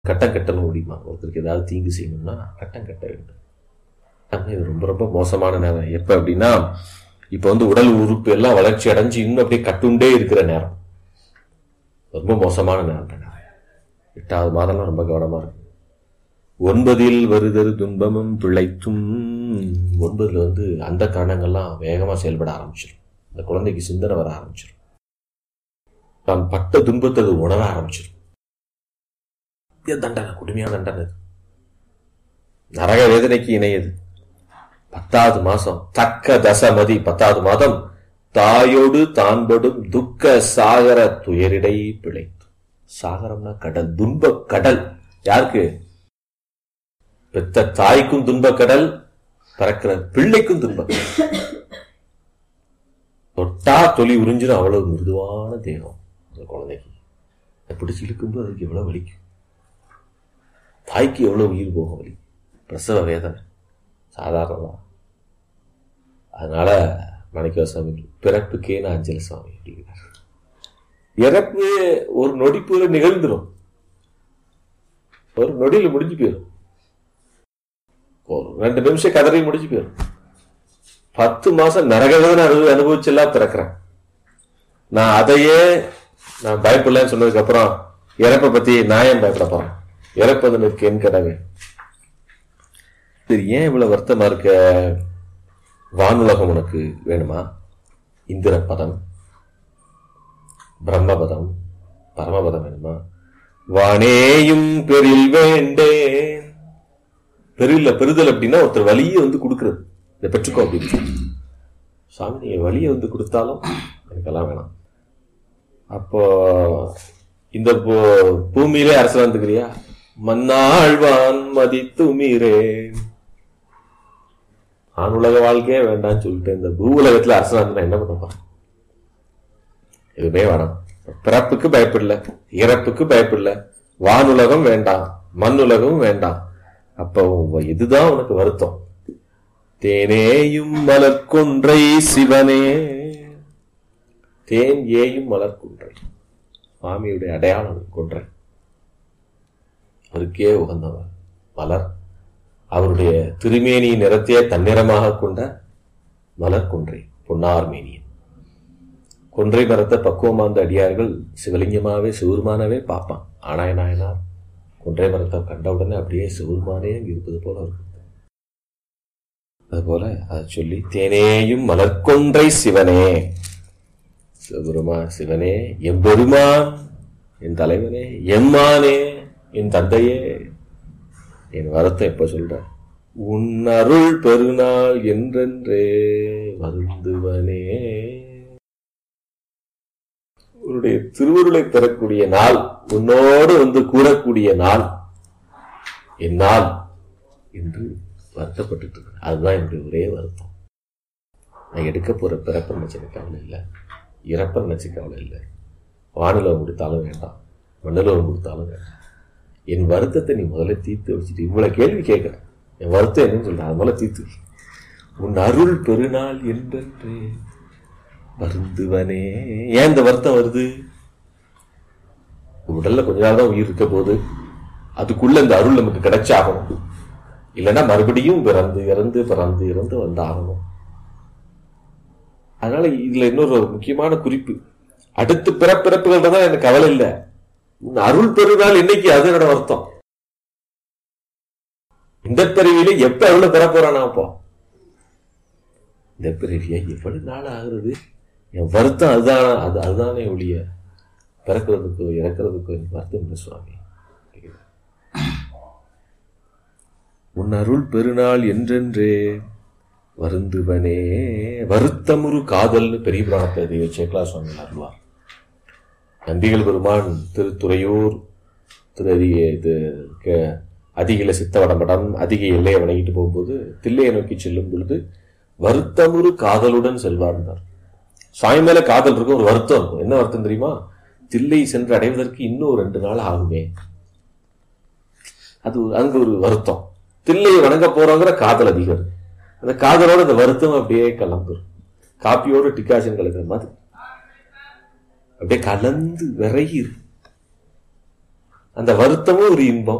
கட்டம் கட்டணும் முடியுமா ஒருத்தருக்கு ஏதாவது தீங்கு செய்யணும்னா கட்டம் கட்ட வேண்டும் ஆனா இது ரொம்ப ரொம்ப மோசமான நேரம் எப்ப அப்படின்னா இப்ப வந்து உடல் உறுப்பு எல்லாம் வளர்ச்சி அடைஞ்சு இன்னும் அப்படியே கட்டுண்டே இருக்கிற நேரம் ரொம்ப மோசமான நேரம் இந்த நேரம் எட்டாவது மாதம்லாம் ரொம்ப கவனமா இருக்கும் ஒன்பதில் வருதரு துன்பமும் பிழைத்தும் ஒன்பதுல வந்து அந்த காரணங்கள்லாம் வேகமா செயல்பட ஆரம்பிச்சிடும் இந்த குழந்தைக்கு சிந்தனை வர ஆரம்பிச்சிடும் தான் பட்ட துன்பத்தை அது உணர ஆரம்பிச்சிடும் இது தண்டனை கொடுமையான தண்டனை இது. நரக வேதனைக்கு இணையது பத்தாவது மாசம் தக்க தசமதி பத்தாவது மாதம் தாயோடு தான்படும் துக்க சாகர துயரிடை பிழைத்து சாகரம்னா கடல் துன்ப கடல் யாருக்கு பெத்த தாய்க்கும் துன்ப கடல் பிறக்கிற பிள்ளைக்கும் துன்ப கடல் தொட்டா தொலி உறிஞ்சிடும் அவ்வளவு மிருதுவான தேகம் அந்த குழந்தைக்கு அதை பிடிச்சி இழுக்கும்போது அதுக்கு எவ்வளவு வலிக்கும் தாய்க்கு எவ்வளவு உயிர் போகும் வலி பிரசவ வேதனை சாதாரணமா அதனால மாணிக்க சுவாமி பிறப்புக்கே நான் அஞ்சலி சுவாமி அப்படிங்கிறார் இறப்பு ஒரு நொடிப்புல நிகழ்ந்துரும் ஒரு நொடியில முடிஞ்சு போயிடும் ஒரு ரெண்டு நிமிஷம் கதறி முடிஞ்சு போயிடும் பத்து மாசம் நரகவேதனை அனுபவி அனுபவிச்செல்லாம் பிறக்கிறேன் நான் அதையே நான் பயப்படலன்னு சொன்னதுக்கு அப்புறம் இறப்பை பத்தி நான் ஏன் பயப்பட போறேன் இறப்பது எனக்கு என் கடமை சரி ஏன் இவ்வளவு வருத்தமா இருக்க வானுலகம் உனக்கு வேணுமா இந்திர பதம் பிரம்மபதம் பரமபதம் வேணுமா வானேயும் பெரில் வேண்டேன் பெரில்ல பெறுதல் அப்படின்னா ஒருத்தர் வழியை வந்து கொடுக்கிறது இதை பெற்றுக்கோ அப்படின்னு சாமி நீங்க வழியை வந்து கொடுத்தாலும் எனக்கெல்லாம் வேணாம் அப்போ இந்த பூ- பூமியிலே அரசு வந்துக்கிறியா மன்னாழ்வான் மதித்து மீறேன் ஆணுலக வாழ்க்கையே வேண்டாம்னு சொல்லிட்டு இந்த பூ உலகத்துல அரசனாந்து நான் என்ன பண்ண போறேன் எதுவுமே வேணாம் பிறப்புக்கு பயப்படல இறப்புக்கு பயப்படல வானுலகம் வேண்டாம் மண்ணுலகம் வேண்டாம் அப்போ உன் இதுதான் உனக்கு வருத்தம் தேனேயும் மலர்கொன்றை சிவனே தேன் ஏயும் மலர்கொன்றை சுவாமியுடைய அடையாளம் கொன்றை அவருக்கே உகந்தவர் மலர் அவருடைய திருமேனி நிறத்தையே தன்னிறமாக கொண்ட மலர் கொன்றை பொன்னார் மேனியன் கொன்றை மரத்தை பக்குவமாந்த அடியார்கள் சிவலிங்கமாவே சிவருமானவே பார்ப்பான் ஆனாய நாயனார் கொன்றை மரத்தை கண்ட உடனே அப்படியே சிவருமானே அங்க இருப்பது போல இருக்கும் அதுபோல அதை சொல்லி தேனேயும் மலர்கொன்றை சிவனே சிவபெருமா சிவனே எம்பெருமான் என் தலைவனே எம்மானே என் தந்தையே என் வரத்தை எப்ப சொல்ற உன் அருள் பெருநாள் என்றென்றே வருந்துவனே உன்னுடைய திருவருளை பெறக்கூடிய நாள் உன்னோடு வந்து கூறக்கூடிய நாள் என் நாள் என்று வருத்தப்பட்டுட்டு இருக்கேன் அதுதான் என்னுடைய ஒரே வருத்தம் நான் எடுக்க போற பிறப்பை நினைச்சு கவலை இல்லை இறப்பை நினைச்சு கவலை இல்லை வானிலவம் கொடுத்தாலும் வேண்டாம் மண்ணிலவம் கொடுத்தாலும் வேண்டாம் என் வருத்தத்தை நீ முதல்ல தீர்த்து வச்சுட்டு இவ்வளவு கேள்வி கேட்கிறேன் என் வருத்தம் என்னன்னு சொல்றேன் அது முதல்ல தீர்த்து வை. உன் அருள் பெருநாள் என்றென்றே வருந்துவனே ஏன் இந்த வருத்தம் வருது உடல்ல கொஞ்ச நாள் தான் உயிர் இருக்க போகுது அதுக்குள்ள இந்த அருள் நமக்கு கிடைச்சாகணும் இல்லைன்னா மறுபடியும் பிறந்து இறந்து பிறந்து இறந்து வந்தாகணும் அதனால இதுல இன்னொரு முக்கியமான குறிப்பு அடுத்து பிறப்பிறப்புகள் தான் எனக்கு கவலை இல்லை உன் அருள் பெருநாள் இன்னைக்கு அது என்னோட வருத்தம் இந்த பிறவியில எப்ப எவ்வளவு பெற போறானா அப்போ இந்த பிறவியா எவ்வளவு நாள் ஆகுறது என் வருத்தம் அதுதான் அது அதுதானே ஒழிய பிறக்கிறதுக்கோ இறக்கிறதுக்கோ எனக்கு வருத்தம் இல்லை சுவாமி உன் அருள் பெருநாள் என்றென்றே வருந்துவனே வருத்தமுறு காதல்னு பெரிய புராணத்தை தெய்வ சேக்கலா சுவாமி அருள்வார் நம்பிகள் பெருமான் திருத்துறையூர் திரு அதிக இது க- அதிகில சித்த வடம்படம் அதிக எல்லையை வணங்கிட்டு போகும்போது தில்லையை நோக்கி செல்லும் பொழுது வருத்தமுறு காதலுடன் செல்வார்ந்தார் சாமி மேல காதல் இருக்கும் ஒரு வருத்தம் இருக்கும் என்ன வருத்தம் தெரியுமா தில்லை சென்று அடைவதற்கு இன்னும் ரெண்டு நாள் ஆகுமே அது ஒரு- அங்க ஒரு வருத்தம் தில்லையை வணங்க போறோங்கிற காதல் அதிகம் இருக்கு. அந்த காதலோட அந்த வருத்தம் அப்படியே கலந்துரும் காப்பியோட டிகாஷன் கலக்கிற மாதிரி அப்படியே கலந்து விரைகி இருக்கு. அந்த வருத்தமும் ஒரு இன்பம்